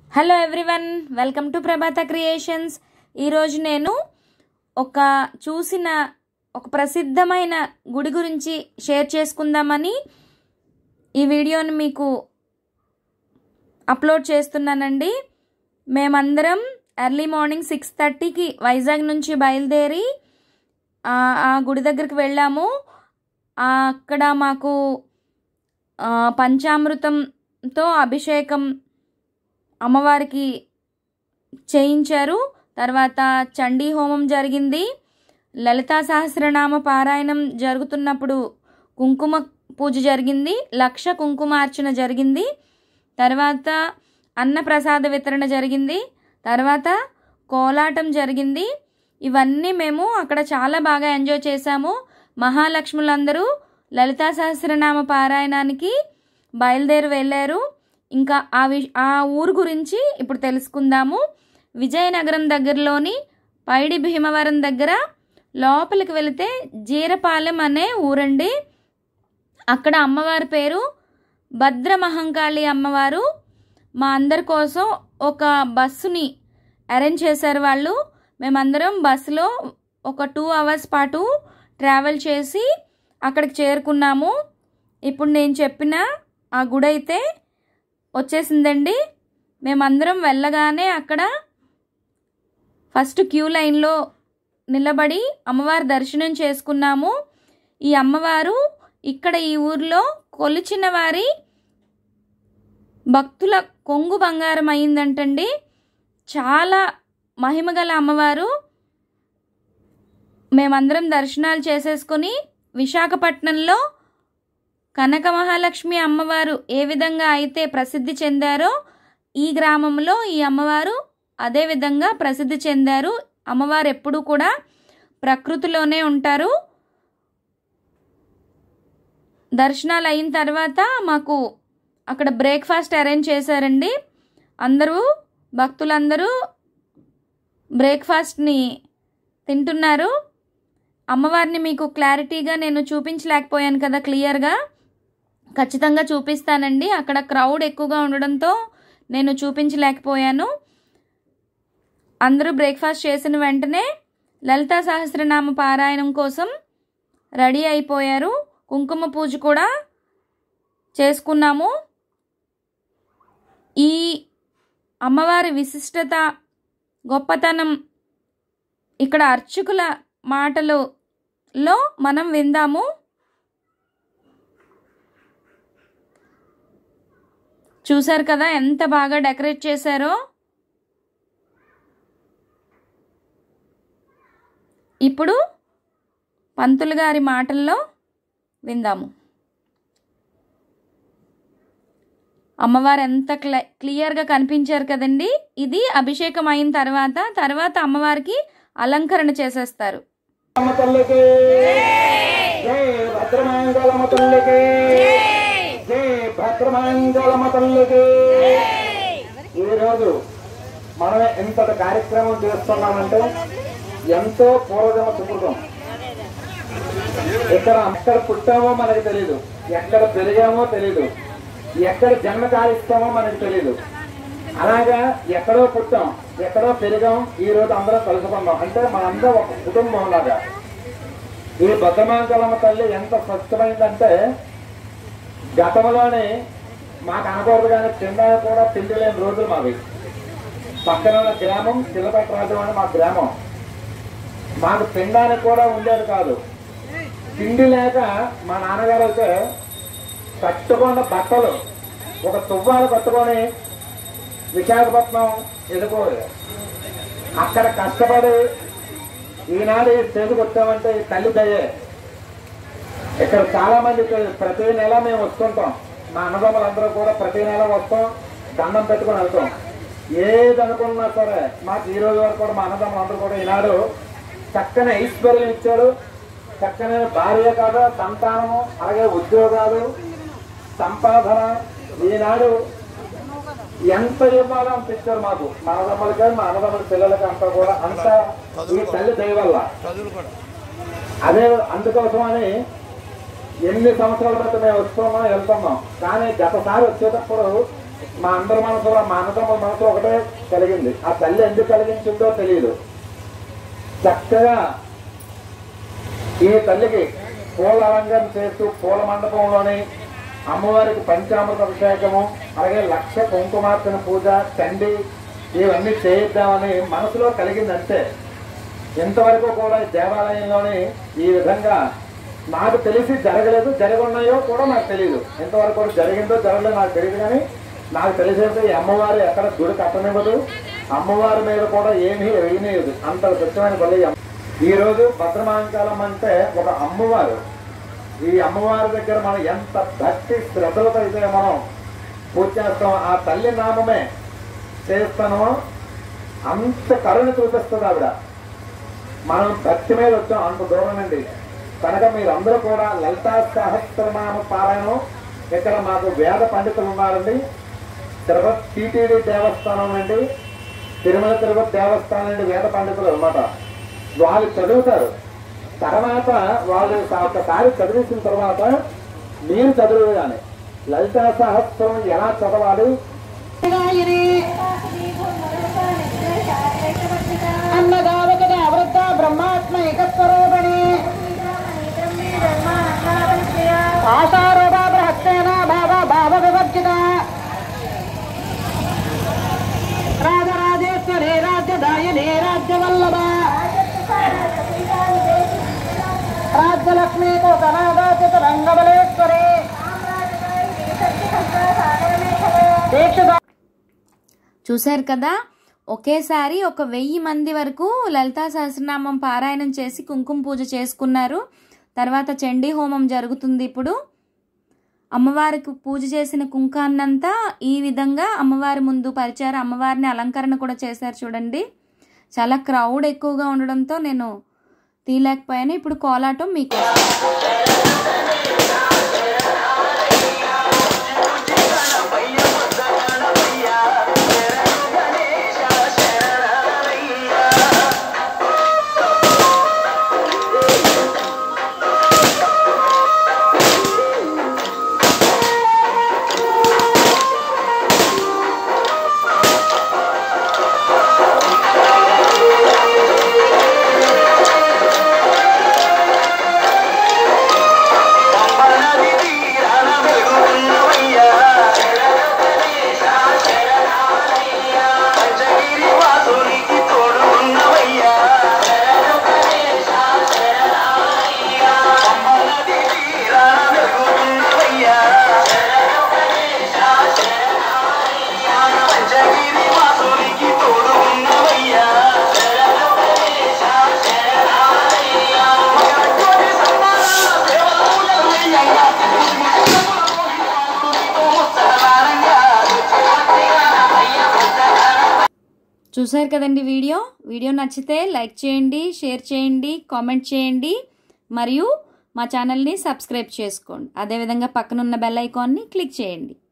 hello everyone welcome to Prabhata creations ఈరోజు నేను ఒక చూసిన ఒక ప్రసిద్ధమైన గుడి గురించి షేర్ చేసుకుందామని ఈ వీడియోని మీకు అప్లోడ్ చేస్తున్నానండి మేమందరం ఎర్లీ మార్నింగ్ సిక్స్ థర్టీకి వైజాగ్ నుంచి బయలుదేరి ఆ ఆ గుడి దగ్గరికి వెళ్ళాము ఆ అక్కడ మాకు ఆ, పంచామృతంతో అభిషేకం అమ్మవారికి చేయించారు తర్వాత చండీ హోమం జరిగింది లలితా సహస్రనామ పారాయణం జరుగుతున్నప్పుడు కుంకుమ పూజ జరిగింది లక్ష కుంకుమార్చన జరిగింది తర్వాత అన్నప్రసాద వితరణ జరిగింది తర్వాత కోలాటం జరిగింది ఇవన్నీ మేము అక్కడ చాలా బాగా ఎంజాయ్ చేశాము మహాలక్ష్ములందరూ లలితా సహస్రనామ పారాయణానికి బయలుదేరి వెళ్ళారు ఇంకా ఆ వి ఆ ఊరు గురించి ఇప్పుడు తెలుసుకుందాము విజయనగరం దగ్గరలోని పైడి భీమవరం దగ్గర లోపలికి వెళితే జీరపాలెం అనే ఊరండి అక్కడ అమ్మవారి పేరు భద్రమహంకాళి అమ్మవారు మా అందరి కోసం ఒక బస్సుని అరేంజ్ చేశారు వాళ్ళు మేమందరం బస్సులో ఒక టూ అవర్స్ పాటు ట్రావెల్ చేసి అక్కడికి చేరుకున్నాము ఇప్పుడు నేను చెప్పిన ఆ గుడి అయితే వచ్చేసిందండి మేమందరం వెళ్ళగానే అక్కడ ఫస్ట్ క్యూ లైన్లో నిలబడి అమ్మవారి దర్శనం చేసుకున్నాము ఈ అమ్మవారు ఇక్కడ ఈ ఊర్లో కొలిచిన వారి భక్తుల కొంగు బంగారం అయిందంటండి చాలా మహిమగల అమ్మవారు మేమందరం దర్శనాలు చేసేసుకొని విశాఖపట్నంలో కనక మహాలక్ష్మి అమ్మవారు ఏ విధంగా అయితే ప్రసిద్ధి చెందారో ఈ గ్రామంలో ఈ అమ్మవారు అదే విధంగా ప్రసిద్ధి చెందారు అమ్మవారు ఎప్పుడూ కూడా ప్రకృతిలోనే ఉంటారు దర్శనాలు అయిన తర్వాత మాకు అక్కడ బ్రేక్ఫాస్ట్ అరేంజ్ చేశారండి అందరూ భక్తులందరూ బ్రేక్ఫాస్ట్ని తింటున్నారు అమ్మవారిని మీకు క్లారిటీగా నేను చూపించలేకపోయాను కదా క్లియర్గా ఖచ్చితంగా చూపిస్తానండి అక్కడ క్రౌడ్ ఎక్కువగా ఉండడంతో నేను చూపించలేకపోయాను అందరూ బ్రేక్ఫాస్ట్ చేసిన వెంటనే లలితా సహస్రనామ పారాయణం కోసం రెడీ అయిపోయారు కుంకుమ పూజ కూడా చేసుకున్నాము ఈ అమ్మవారి విశిష్టత గొప్పతనం ఇక్కడ అర్చకుల మాటలలో మనం విందాము చూశారు కదా ఎంత బాగా డెకరేట్ చేశారో ఇప్పుడు పంతులు గారి మాటల్లో విందాము అమ్మవారు ఎంత క్ల క్లియర్గా కనిపించారు కదండి ఇది అభిషేకం అయిన తర్వాత తర్వాత అమ్మవారికి అలంకరణ చేసేస్తారు అమ్మ తల్లికి జై భద్రమాంగళమ్మ తల్లికి జై భద్రమాంగళమ్మ తల్లికి ఈరోజు మనం ఇంతటి కార్యక్రమం చేస్తున్నామంటే ఎంతో పూర్వజమ సుకృతం ఇక్కడ ఎక్కడ పుట్టామో మనకు తెలియదు ఎక్కడ పెరిగామో తెలియదు ఎక్కడ జన్మ కాలిస్తామో మనకు తెలియదు అలాగా ఎక్కడో పుట్టాం ఎక్కడో పెరిగాం ఈ రోజు అందరం కలుసుకున్నాం అంటే మనందరం ఒక కుటుంబం లాగా ఈ బద్దమాంకలమ్మ తల్లి ఎంత స్వచ్ఛమైందంటే గతంలోనే మాకు అనకూడదు కానీ తినడానికి కూడా తిండి లేని రోజులు మావి పక్కన ఉన్న గ్రామం చిల్లపట్రాజం అని మా గ్రామం మాకు తినడానికి కూడా ఉండేది కాదు తిండి లేక మా నాన్నగారు అయితే కట్టుకున్న బట్టలు ఒక తువ్వాలు కట్టుకొని విశాఖపట్నం వెళ్ళిపోయారు అక్కడ కష్టపడి ఈనాడు ఈ స్టేజ్కి వచ్చామంటే ఈ తల్లి దయే ఇక్కడ చాలా మంది ఇక్కడ ప్రతి నెల మేము వస్తుంటాం మా అన్నదమ్ములందరూ కూడా ప్రతి నెల వస్తాం దండం పెట్టుకొని వెళ్తాం ఏది అనుకున్నా సరే మాకు ఈ రోజు వరకు కూడా మా అన్నదమ్ములందరూ కూడా ఈనాడు చక్కని ఐశ్వర్యం ఇచ్చాడు చక్కని భార్య కాదు సంతానము అలాగే ఉద్యోగాలు సంపాదన ఈనాడు ఎంత ఇవ్వాలో అంత ఇచ్చారు మాకు మా అన్నదమ్ములకి మా అన్నదమ్ముల పిల్లలకి అంతా కూడా అంతా ఈ తల్లి దయ వల్ల అదే అందుకోసమని ఎనిమిది సంవత్సరాల క్రితం మేము వస్తున్నాం వెళ్తున్నాం కానీ గతసారి వచ్చేటప్పుడు మా అందరి మనసులో మా అన్నదమ్ముల మనసులో ఒకటే కలిగింది ఆ తల్లి ఎందుకు కలిగించిందో తెలియదు చక్కగా ఈ తల్లికి పూల అలంకరణ చేస్తూ పూల మండపంలోని అమ్మవారికి పంచామృత అభిషేకము అలాగే లక్ష కుంకుమార్చన పూజ చండి ఇవన్నీ చేయిద్దామని మనసులో కలిగిందంటే ఇంతవరకు కూడా ఈ దేవాలయంలోని ఈ విధంగా నాకు తెలిసి జరగలేదు జరగన్నాయో కూడా నాకు తెలియదు ఇంతవరకు కూడా జరిగిందో జరగలేదో నాకు తెలియదు కానీ నాకు తెలిసేది ఈ అమ్మవారు ఎక్కడ గుడి కట్టనివ్వదు అమ్మవారి మీద కూడా ఏమీ వేయనివ్వదు అంత స్వచ్ఛమైన పల్లి ఈ రోజు భద్రమాంకాలం అంటే ఒక అమ్మవారు ఈ అమ్మవారి దగ్గర మనం ఎంత భక్తి శ్రద్ధలతో అయితే మనం పూజ చేస్తాం ఆ తల్లి నామమే చేస్తానో అంత కరుణ చూపిస్తుంది ఆవిడ మనం భక్తి మీద వచ్చాం అంత దూరం నుండి కనుక మీరందరూ కూడా లలితా సహస్రనామ పారాయణం ఇక్కడ మాకు వేద పండితులు ఉన్నారండి తిరుపతి టీటీడీ దేవస్థానం నుండి తిరుమల తిరుపతి దేవస్థానం నుండి వేద పండితులు అన్నమాట వాళ్ళు చదువుతారు తర్వాత వాళ్ళు ఒకసారి చదివేసిన తర్వాత మీరు చదువు కానీ లలితా సహస్రం ఎలా చదవాలి అన్నదావకద అవృద్ధ బ్రహ్మాత్మ ఏకస్వరూపిణి ఆశారూప బృహత్తేన భావ భావ వివర్జిత రాజరాజేశ్వరి రాజ్యదాయని రాజ్యవల్లభ రాజ్యలక్ష్మీ కోకనాదాచిత రంగబలేశ్వరి దీక్షిత చూశారు కదా ఒకేసారి ఒక వెయ్యి మంది వరకు లలితా సహస్రనామం పారాయణం చేసి కుంకుమ పూజ చేసుకున్నారు తర్వాత చండీ హోమం జరుగుతుంది ఇప్పుడు అమ్మవారికి పూజ చేసిన కుంకాన్నంతా ఈ విధంగా అమ్మవారి ముందు పరిచారు అమ్మవారిని అలంకరణ కూడా చేశారు చూడండి చాలా క్రౌడ్ ఎక్కువగా ఉండడంతో నేను తీయలేకపోయాను ఇప్పుడు కోలాటం మీకు చూశారు కదండి వీడియో వీడియో నచ్చితే లైక్ చేయండి షేర్ చేయండి కామెంట్ చేయండి మరియు మా ఛానల్ని సబ్స్క్రైబ్ చేసుకోండి అదేవిధంగా పక్కనున్న బెల్ ఐకాన్ని క్లిక్ చేయండి